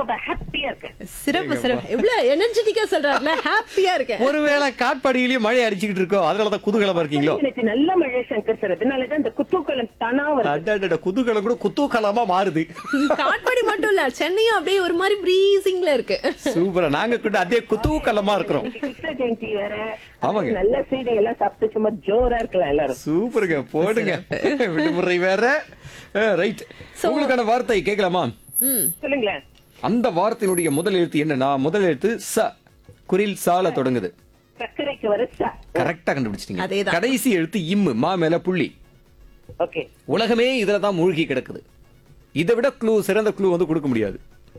ரொம்ப ஹாப்பியா இருக்கேன் சிறப்பு சிறப்பு எவ்வளவு எனர்ஜெட்டிக்கா சொல்றாருல ஹாப்பியா இருக்கேன் ஒருவேளை காட்பாடியிலயும் மழை அடிச்சுக்கிட்டு இருக்கோ அதனாலதான் குதூகலமா இருக்கீங்களோ எனக்கு நல்ல மழை சங்கர் சார் அதனாலதான் இந்த குத்தூக்கலம் தானா வருது அடடட, குதூகலம் கூட குத்தூகலமா மாறுது காட்பாடி மட்டும் இல்ல சென்னையும் அப்படியே ஒரு மாதிரி ப்ரீசிங்ல இருக்கு சூப்பரா நாங்க கூட அதே குத்தூகலமா இருக்கிறோம் இன்னைக்கு கிருஷ்ண ஜெயந்தி வேற ஆமாங்க. நல்ல சீடை எல்லாம் சாப்பிட்டு சும்மா ஜோரா இருக்கலாம் எல்லாரும் சூப்பருங்க போடுங்க விடுமுறை வேற ரைட் உங்களுக்கான வார்த்தை கேட்கலாமா ம் சொல்லுங்களேன் அந்த வார்த்தையினுடைய முதல் எழுத்து என்னன்னா முதல் எழுத்து ச குரில் சால தொடங்குது சர்க்கரைக்கு வர சா கரெக்டா கண்டுபிடிச்சிட்டீங்க அதேதான். கடைசி எழுத்து இம்மு மா மேல புள்ளி ஓகே உலகமே இதுல தான் மூழ்கி கிடக்குது இதை விட க்ளூ சிறந்த க்ளூ வந்து கொடுக்க முடியாது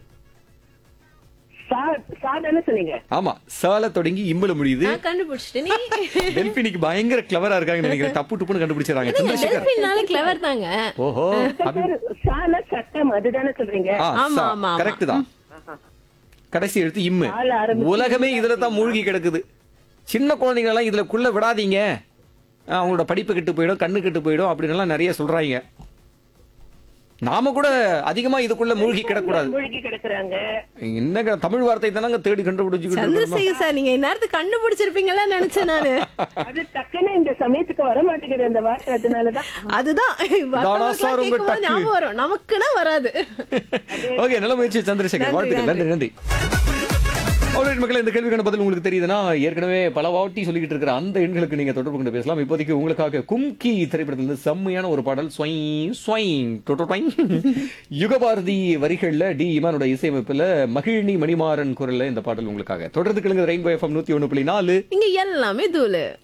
சா சாதான சொன்னீங்க ஆமா சால தொடங்கி இம்முல முடியுது நான் கண்டுபிடிச்சிட்டேன் நீ டெல்பினிக்கு பயங்கர கிளவரா இருக்காங்கன்னு நினைக்கிறேன் டப்பு டுப்புன்னு கண்டுபிடிச்சாங்க சந்திரசேகர் டெல்பின்னால கிளவர் தாங்க ஓஹோ சால சட்டம் அதுதானே சொல்றீங்க ஆமா, ஆமா, ஆமா. கரெக்ட் தான் கடைசி எழுத்து இம்மு சால ஆரம்பிச்சு உலகமே இதுல தான் மூழ்கி கிடக்குது சின்ன குழந்தைங்க எல்லாம் இதுலக்குள்ள விடாதீங்க ஆஹ், அவங்களோட படிப்பு கெட்டு போயிடும் கண்ணு கெட்டு போயிடும் அப்படின்னு எல்லாம் நிறைய சொல்றாங்க நாம கூட அதிகமா இதுக்குள்ள மூழ்கி கிடக்கூடாது மூழ்கி கிடக்குறாங்க என்னங்க தமிழ் வார்த்தை தானங்க தேடி கண்டுபிடிச்சுக்கிட்டு இருக்கோம். சந்திரசேகர் சார் நீங்க இந்நேரத்துக்கு கண்டுபிடிச்சிருப்பீங்களா நினைச்சேன் நானு அது டக்குன்னு இந்த சமயத்துக்கு வர மாட்டேங்குது அந்த வார்த்தை அதனாலதான் அதுதான் மத்தவங்களுக்கெல்லாம் சார் உங்க கேட்கும்போது டக்கு. ஞாபகம் வரும் நமக்குன்னா வராது ஓகே நல்ல முயற்சி சந்திரசேகர் நன்றி, வாழ்த்துக்கள் நன்றி நன்றி Alright, மக்களே இந்த கேள்விக்கான பதில் உங்களுக்கு தெரியுதுன்னா ஏற்கனவே பல வாட்டி சொல்லிக்கிட்டு இருக்கிற அந்த எண்களுக்கு நீங்க தொடர்பு கொண்டு பேசலாம் இப்போதைக்கு உங்களுக்காக கும்கி திரைப்படத்திலிருந்து செம்மையான ஒரு பாடல் ஸ்வைங் ஸ்வைங் டொட்டொட்வைங். யுகபாரதி வரிகள்ல டி இமானோட இசையமைப்புல மகிழினி மணிமாறன் குரல்ல இந்த பாடல் உங்களுக்காக தொடர்ந்து கிழங்கு ரெயின்போ எஃப்எம் நூத்தி ஒண்ணு புள்ளி நாலு இங்க எல்லாமே தூளு